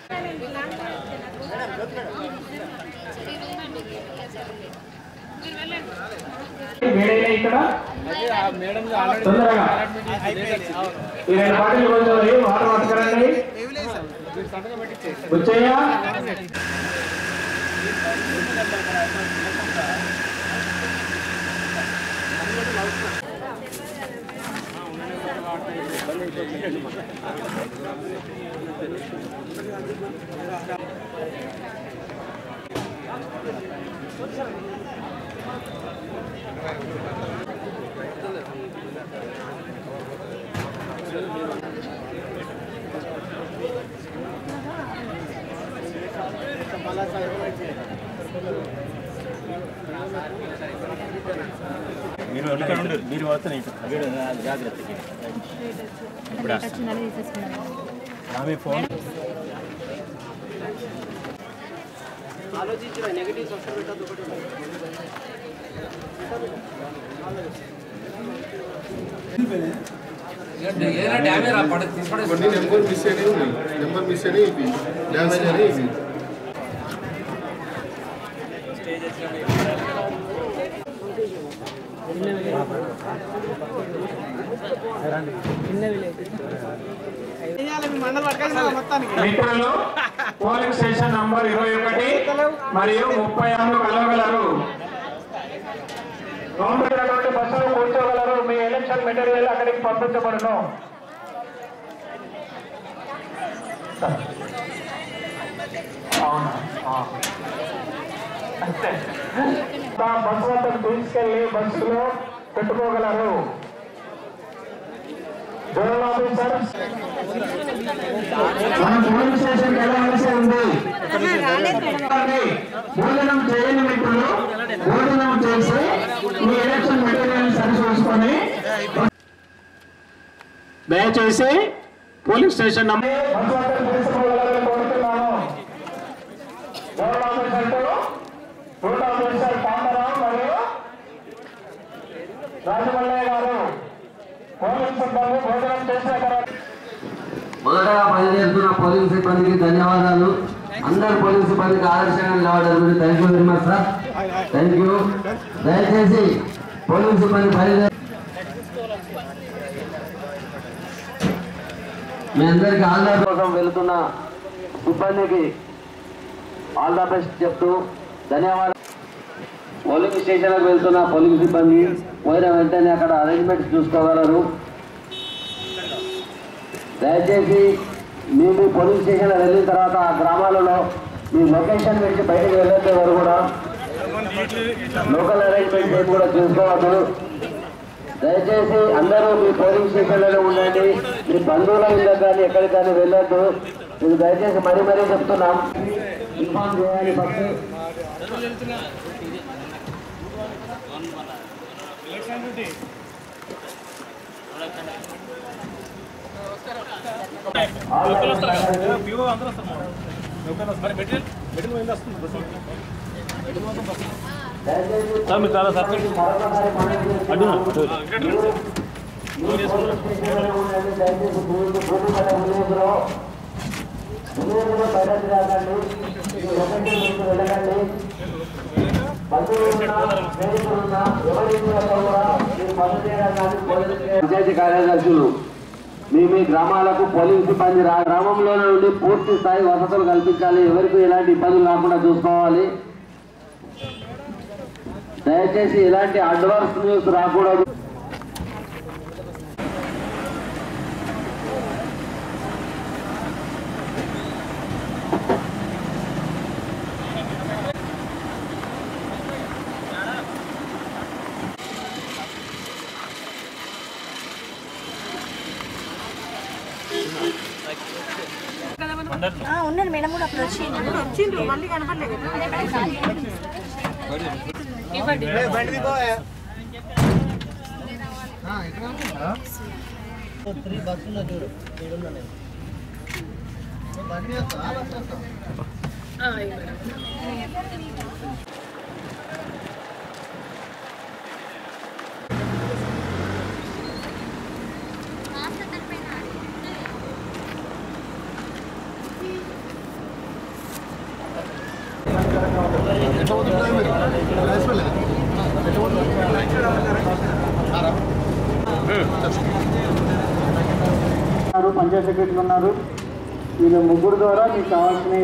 వేడైనా ఇక్కడ తొందరగా ఈ రెండు బాటిల్ కొంచెం వాటర్ పట్టుకురండి వచ్చేయ మీరు ఇక్కడ ఉండరు మీరు వస్తాను ఇక్కడ జాగ్రత్త ఇప్పుడు ఆమె ఫోన్ కొన్ని నెంబర్ మిస్ అయినవి ఉన్నాయి నెంబర్ మిస్ అయినవి ఇవి డ్యామేజ్ అయినవి ఇవి మిత్రులు పోలింగ్ స్టేషన్ నంబర్ ఇరవై ఒకటి మరియు ముప్పై ఆరు కలవగలరు పంపినటువంటి బస్సులు కూర్చోగలరు మీ ఎలక్షన్ మెటీరియల్ అక్కడికి పంపించబడును అవునా ఆ. అంతే ఆ బస్సు వద్దకు తీసుకెళ్లి బస్సులో పెట్టుకోగలరు జోనల్ ఆఫీసర్ మనం పోలీస్ స్టేషన్కి వెళ్ళవలసి ఉంది భోజనం చేయని మిత్రులు భోజనం చేసి మీ ఎలక్షన్ మెటీరియల్ సరి చూసుకొని దయచేసి పోలీస్ స్టేషన్ నంబర్ కోరుతున్నాను zonal officer route officer Pandarao మరియు రాజమల్లయ్య గారు పోలీస్ సిబ్బంది భోజనం చేసిన తర్వాత మొదటగా పనిచేస్తున్న పోలీస్ సిబ్బందికి ధన్యవాదాలు అందరు పోలీస్ సిబ్బందికి ఆదర్శంగా నిలబడ్డారు మీరు thank you very much sir thank you దయచేసి పోలీస్ సిబ్బంది బయలుదేరి మీ అందరికీ ఆల్ ద కోసం వెళుతున్న సిబ్బందికి ఆల్ ద బెస్ట్ చెప్తూ ధన్యవాదాలు పోలింగ్ స్టేషన్లకు వెళ్తున్న పోలింగ్ సిబ్బంది పోయిన వెంటనే అక్కడ అరేంజ్మెంట్స్ చూసుకోగలరు దయచేసి మీ మీ పోలీస్ స్టేషన్లో వెళ్ళిన తర్వాత ఆ గ్రామాలలో మీ లొకేషన్ నుంచి బయటకు వెళ్ళే వారు కూడా లోకల్ అరేంజ్మెంట్ ఏం కూడా చూసుకోవద్దు దయచేసి అందరూ మీ పోలింగ్ స్టేషన్లలో ఉండండి మీ బంధువుల ఇళ్ళకి కానీ ఎక్కడికి కానీ వెళ్ళొద్దు మీకు దయచేసి మరీ మరీ చెప్తున్నాం ఇన్ఫార్మ్ చేయాలి ఫస్ట్ మీకు చాలా సర్పంచ్ అడ్డు పంచాయతీ కార్యదర్శులు మీ మీ గ్రామాలకు పోలింగ్ సిబ్బంది రా గ్రామంలో నుండి పూర్తి స్థాయి వసతులు కల్పించాలి ఎవరికి ఎలాంటి ఇబ్బందులు రాకుండా చూసుకోవాలి దయచేసి ఎలాంటి అడ్వాన్స్ న్యూస్ రాకూడదు ఉన్నాను మేడం కూడా అప్పుడు వచ్చింది వచ్చిండ్రు మళ్ళీ కనపడలేదు ఉన్నారు పంచాయత్ సెక్రటరీలు ఉన్నారు వీళ్ళు ముగ్గురు ద్వారా మీకు కావాల్సిన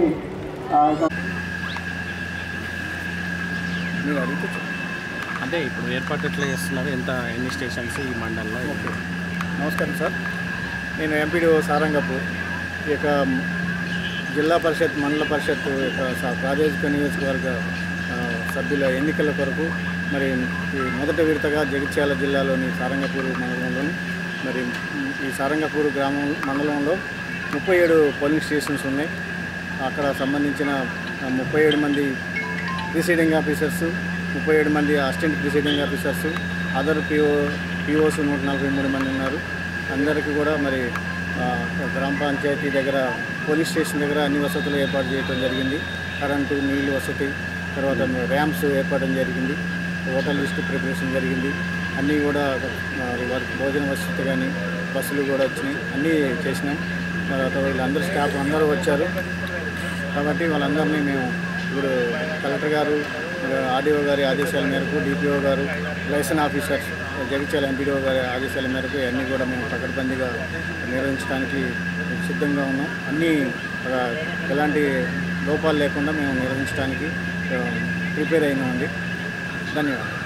అంటే ఇప్పుడు ఏర్పాటు ఎట్లా చేస్తున్నారు ఎంత ఎన్ని స్టేషన్స్ ఈ మండలంలో నమస్కారం సార్ నేను ఎంపీడీఓ సారంగపూర్ ఈ యొక్క జిల్లా పరిషత్ మండల పరిషత్ యొక్క స- ప్రాదేశిక నియోజకవర్గ ఆ, సభ్యుల ఎన్నికల కొరకు మరి ఈ మొదటి విడతగా జగిత్యాల జిల్లాలోని సారంగపూర్ మండలంలోని మరి ఈ సారంగపూర్ గ్రామం మండలంలో ముప్పై ఏడు పోలింగ్ స్టేషన్స్ ఉన్నాయి అక్కడ సంబంధించిన ఆ, ముప్పై ఏడు మంది ప్రిసైడింగ్ ఆఫీసర్స్ ముప్పై ఏడు మంది assistant presiding officers other PO POs నూట నలభై మూడు మంది ఉన్నారు అందరికీ కూడా మరి ఆ, గ్రామ పంచాయతీ దగ్గర పోలీస్ స్టేషన్ దగ్గర అన్ని వసతులు ఏర్పాటు చేయడం జరిగింది కరెంటు నీళ్ళు వసతి తర్వాత ర్యాంప్స్ ఏర్పడడం జరిగింది ఓటర్ లిస్టు ప్రిపరేషన్ జరిగింది అన్నీ కూడా మరి వారికి భోజన వసతి కానీ బస్సులు కూడా వచ్చినాయి అన్నీ చేసినాం తర్వాత వీళ్ళందరూ స్టాఫ్ అందరూ వచ్చారు కాబట్టి వాళ్ళందరినీ మేము ఇప్పుడు కలెక్టర్ గారు ఆర్డీఓ గారి ఆదేశాల మేరకు డిపిఓ గారు లైసెన్స్ ఆఫీసర్ జగిత్యాల ఎంపీడీఓ గారి ఆదేశాల మేరకు అన్నీ కూడా మేము పకడ్బందీగా నిర్వహించడానికి సిద్ధంగా ఉన్నాం అన్నీ ఆ, ఎలాంటి లోపాలు లేకుండా మేము నిర్వహించడానికి ఆ, ప్రిపేర్ అయినామండి ధన్యవాదాలు